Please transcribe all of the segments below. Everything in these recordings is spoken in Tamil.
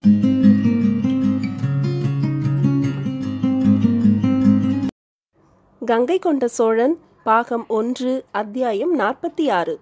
கங்கை கொண்ட சோழன் பாகம் ஒன்று அத்தியாயம் நாற்பத்தி ஆறு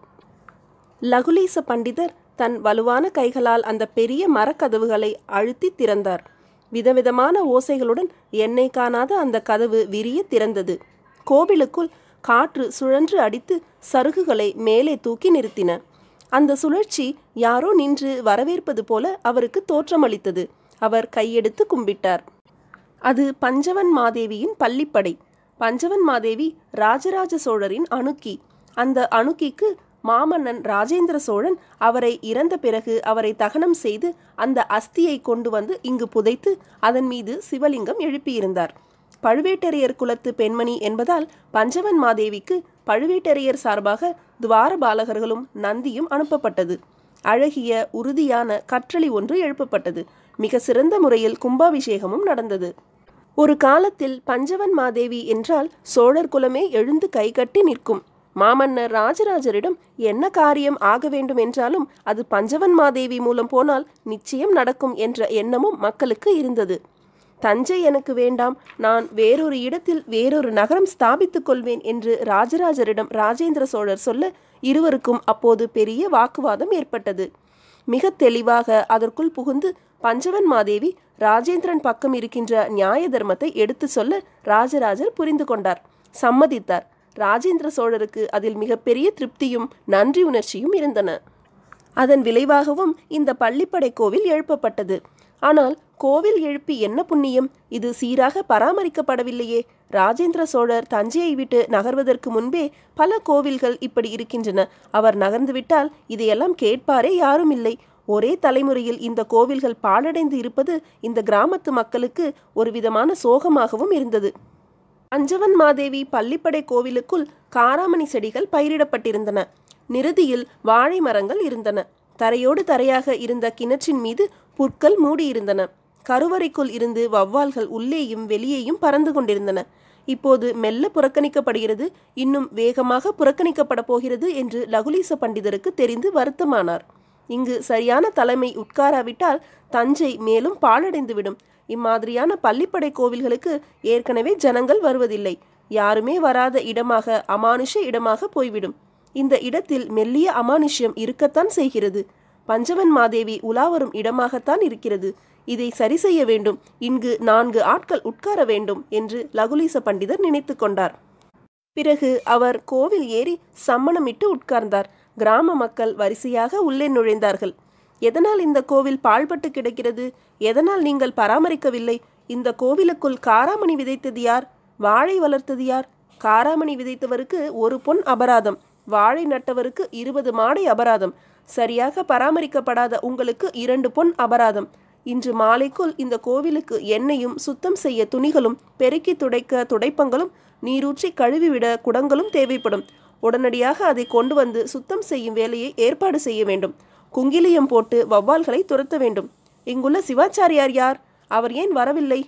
லகுலீச பண்டிதர் தன் வலுவான கைகளால் அந்த பெரிய மரக்கதவுகளை அழுத்தி திறந்தார் விதவிதமான ஓசைகளுடன் எண்ணெய் காணாத அந்த கதவு விரிய திறந்தது கோவிலுக்குள் காற்று சுழன்று அடித்து சருகுகளை மேலே தூக்கி நிறுத்தின அந்த சுழற்சி யாரோ நின்று வரவேற்பது போல அவருக்கு தோற்றமளித்தது அவர் கையெடுத்து கும்பிட்டார் அது பஞ்சவன் மாதேவியின் பள்ளிப்படை பஞ்சவன் மாதேவி ராஜராஜ சோழரின் அணுக்கி அந்த அணுக்கிக்கு மாமன்னன் ராஜேந்திர சோழன் அவரை இறந்த பிறகு அவரை தகனம் செய்து அந்த அஸ்தியை கொண்டு வந்து இங்கு புதைத்து அதன் மீது சிவலிங்கம் எழுப்பியிருந்தார் பழுவேட்டரையர் குலத்து பெண்மணி என்பதால் பஞ்சவன் மாதேவிக்கு பழுவேட்டரையர் சார்பாக துவார பாலகர்களும் நந்தியும் அனுப்பப்பட்டது அழகிய உறுதியான கற்றளி ஒன்று எழுப்பப்பட்டது மிக சிறந்த முறையில் கும்பாபிஷேகமும் நடந்தது ஒரு காலத்தில் பஞ்சவன் மாதேவி என்றால் சோழர் குலமே எழுந்து கைகட்டி நிற்கும் மாமன்னர் ராஜராஜரிடம் என்ன காரியம் ஆக வேண்டும் என்றாலும் அது பஞ்சவன் மாதேவி மூலம் போனால் நிச்சயம் நடக்கும் என்ற எண்ணமும் மக்களுக்கு இருந்தது தஞ்சை எனக்கு வேண்டாம் நான் வேறொரு இடத்தில் வேறொரு நகரம் ஸ்தாபித்துக் கொள்வேன் என்று ராஜராஜரிடம் ராஜேந்திர சோழர் சொல்ல இருவருக்கும் அப்போது பெரிய வாக்குவாதம் ஏற்பட்டது மிக தெளிவாக அதற்குள் புகுந்து பஞ்சவன் மாதேவி ராஜேந்திரன் பக்கம் இருக்கின்ற நியாய தர்மத்தை எடுத்து சொல்ல ராஜராஜர் புரிந்து கொண்டார் சம்மதித்தார் ராஜேந்திர சோழருக்கு அதில் மிகப்பெரிய திருப்தியும் நன்றி உணர்ச்சியும் இருந்தன அதன் விளைவாகவும் இந்த பள்ளிப்படை கோவில் எழுப்பப்பட்டது ஆனால் கோவில் எழுப்பி என்ன புண்ணியம் இது சீராக பராமரிக்கப்படவில்லையே ராஜேந்திர சோழர் தஞ்சையை விட்டு நகர்வதற்கு முன்பே பல கோவில்கள் இப்படி இருக்கின்றன அவர் நகர்ந்துவிட்டால் இதையெல்லாம் கேட்பாரே யாரும் இல்லை ஒரே தலைமுறையில் இந்த கோவில்கள் பாழடைந்து இருப்பது இந்த கிராமத்து மக்களுக்கு ஒரு விதமான சோகமாகவும் இருந்தது அஞ்சவன் மாதேவி பள்ளிப்படை கோவிலுக்குள் காராமணி செடிகள் பயிரிடப்பட்டிருந்தன நிறுதியில் வாழை மரங்கள் இருந்தன தரையோடு தரையாக இருந்த கிணற்றின் மீது புற்கள் மூடியிருந்தன கருவறைக்குள் இருந்து வவ்வால்கள் உள்ளேயும் வெளியேயும் பறந்து கொண்டிருந்தன இப்போது மெல்ல புறக்கணிக்கப்படுகிறது இன்னும் வேகமாக புறக்கணிக்கப்பட போகிறது என்று லகுலீச பண்டிதருக்கு தெரிந்து வருத்தமானார் இங்கு சரியான தலைமை உட்காராவிட்டால் தஞ்சை மேலும் பாழடைந்துவிடும் இம்மாதிரியான பள்ளிப்படை கோவில்களுக்கு ஏற்கனவே ஜனங்கள் வருவதில்லை யாருமே வராத இடமாக அமானுஷ இடமாக போய்விடும் இந்த இடத்தில் மெல்லிய அமானுஷ்யம் இருக்கத்தான் செய்கிறது பஞ்சவன் மாதேவி உலாவரும் இடமாகத்தான் இருக்கிறது இதை சரி செய்ய வேண்டும் இங்கு நான்கு ஆட்கள் உட்கார வேண்டும் என்று லகுலீச பண்டிதர் நினைத்து கொண்டார் பிறகு அவர் கோவில் ஏறி சம்மணமிட்டு உட்கார்ந்தார் கிராம மக்கள் வரிசையாக உள்ளே நுழைந்தார்கள் எதனால் இந்த கோவில் பாழ்பட்டு கிடக்கிறது எதனால் நீங்கள் பராமரிக்கவில்லை இந்த கோவிலுக்குள் காராமணி விதைத்தது யார் வாழை வளர்த்தது யார் காராமணி விதைத்தவருக்கு ஒரு பொன் அபராதம் வாழை நட்டவருக்கு இருபது மாடை அபராதம் சரியாக பராமரிக்கப்படாத உங்களுக்கு இரண்டு பொன் அபராதம் இன்று மாலைக்குள் இந்த கோவிலுக்கு எண்ணெயும் சுத்தம் செய்ய துணிகளும் பெருக்கி துடைக்க துடைப்பங்களும் நீரூற்றி கழுவிவிட குடங்களும் தேவைப்படும் உடனடியாக அதை கொண்டு வந்து சுத்தம் செய்யும் வேலையை ஏற்பாடு செய்ய வேண்டும் குங்கிலியம் போட்டு வவ்வால்களை துரத்த வேண்டும் இங்குள்ள சிவாச்சாரியார் யார் அவர் ஏன் வரவில்லை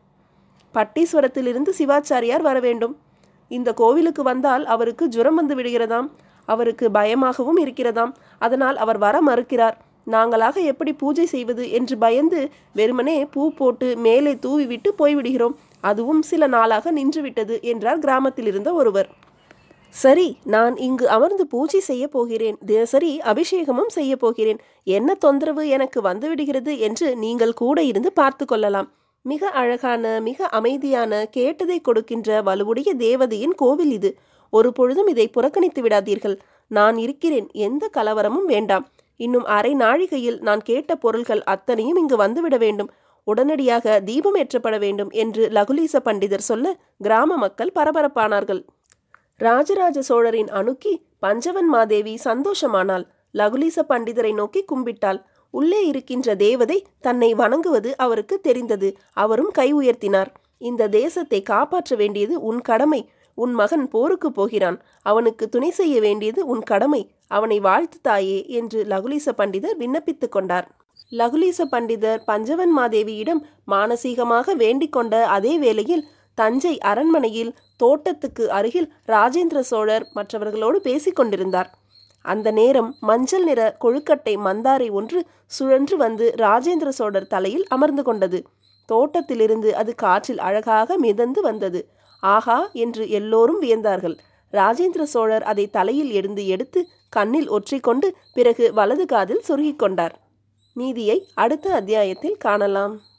பட்டீஸ்வரத்திலிருந்து சிவாச்சாரியார் வர வேண்டும் இந்த கோவிலுக்கு வந்தால் அவருக்கு ஜுரம் வந்து விடுகிறதாம் அவருக்கு பயமாகவும் இருக்கிறதாம் அதனால் அவர் வர மறுக்கிறார் நாங்களாக எப்படி பூஜை செய்வது என்று பயந்து வெறுமனே பூ போட்டு மேலே தூவிவிட்டு போய்விடுகிறோம் அதுவும் சில நாளாக நின்றுவிட்டது என்றார் கிராமத்தில் இருந்த ஒருவர் சரி நான் இங்கு அமர்ந்து பூஜை செய்ய போகிறேன் தினசரி அபிஷேகமும் செய்ய போகிறேன் என்ன தொந்தரவு எனக்கு வந்துவிடுகிறது என்று நீங்கள் கூட இருந்து பார்த்து கொள்ளலாம் மிக அழகான மிக அமைதியான கேட்டதை கொடுக்கின்ற வலுவுடைய தேவதையின் கோவில் இது ஒரு பொழுதும் இதை புறக்கணித்து விடாதீர்கள் நான் இருக்கிறேன் எந்த கலவரமும் வேண்டாம் இன்னும் அரை நாழிகையில் நான் கேட்ட பொருள்கள் அத்தனையும் இங்கு வந்துவிட வேண்டும் உடனடியாக தீபம் ஏற்றப்பட வேண்டும் என்று லகுலீச பண்டிதர் சொல்ல கிராம மக்கள் பரபரப்பானார்கள் ராஜராஜ சோழரின் அணுக்கி பஞ்சவன் மாதேவி சந்தோஷமானாள் லகுலீச பண்டிதரை நோக்கி கும்பிட்டாள் உள்ளே இருக்கின்ற தேவதை தன்னை வணங்குவது அவருக்கு தெரிந்தது அவரும் கை உயர்த்தினார் இந்த தேசத்தை காப்பாற்ற வேண்டியது உன் கடமை உன் மகன் போருக்கு போகிறான் அவனுக்கு துணை செய்ய வேண்டியது உன் கடமை அவனை வாழ்த்து தாயே என்று லகுலீச பண்டிதர் விண்ணப்பித்துக் கொண்டார் லகுலீச பண்டிதர் பஞ்சவன் மாதேவியிடம் மானசீகமாக வேண்டிக் கொண்ட அதே வேளையில் தஞ்சை அரண்மனையில் தோட்டத்துக்கு அருகில் ராஜேந்திர சோழர் மற்றவர்களோடு பேசிக் கொண்டிருந்தார் அந்த நேரம் மஞ்சள் நிற கொழுக்கட்டை மந்தாரை ஒன்று சுழன்று வந்து ராஜேந்திர சோழர் தலையில் அமர்ந்து கொண்டது தோட்டத்திலிருந்து அது காற்றில் அழகாக மிதந்து வந்தது ஆஹா என்று எல்லோரும் வியந்தார்கள் ராஜேந்திர சோழர் அதை தலையில் இருந்து எடுத்து கண்ணில் ஒற்றிக்கொண்டு பிறகு வலது காதில் சொருகிக் கொண்டார் மீதியை அடுத்த அத்தியாயத்தில் காணலாம்